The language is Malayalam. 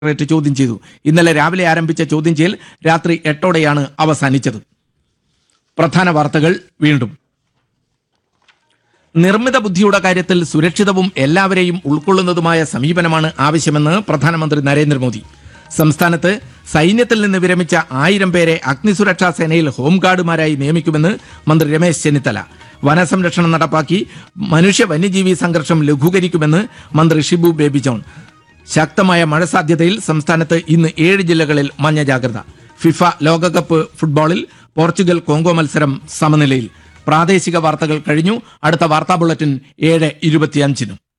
ഡയറക്ടറേറ്റ് ചോദ്യം ചെയ്തു ഇന്നലെ രാവിലെ ആരംഭിച്ച ചോദ്യം ചെയ്യൽ രാത്രി എട്ടോടെയാണ് അവസാനിച്ചത് പ്രധാന വാർത്തകൾ വീണ്ടും നിർമ്മിത ബുദ്ധിയുടെ കാര്യത്തിൽ സുരക്ഷിതവും എല്ലാവരെയും ഉൾക്കൊള്ളുന്നതുമായ സമീപനമാണ് ആവശ്യമെന്ന് പ്രധാനമന്ത്രി നരേന്ദ്രമോദി സംസ്ഥാനത്ത് സൈന്യത്തിൽ നിന്ന് വിരമിച്ച ആയിരം പേരെ അഗ്നിസുരക്ഷാ സേനയിൽ ഹോംഗാർഡുമാരായി നിയമിക്കുമെന്ന് മന്ത്രി രമേശ് ചെന്നിത്തല വനസംരക്ഷണം നടപ്പാക്കി മനുഷ്യ വന്യജീവി സംഘർഷം ലഘൂകരിക്കുമെന്ന് മന്ത്രി ഷിബു ബേബി ജോൺ ശക്തമായ മഴ സാധ്യതയിൽ സംസ്ഥാനത്ത് ഇന്ന് ഏഴ് ജില്ലകളിൽ മഞ്ഞ ജാഗ്രത ഫിഫ ലോകകപ്പ് ഫുട്ബോളിൽ പോർച്ചുഗൽ കോങ്കോ മത്സരം സമനിലയിൽ പ്രാദേശിക വാർത്തകൾ കഴിഞ്ഞു അടുത്ത വാർത്താ ബുള്ളറ്റിൻ ഏഴ് ഇരുപത്തിയഞ്ചിനും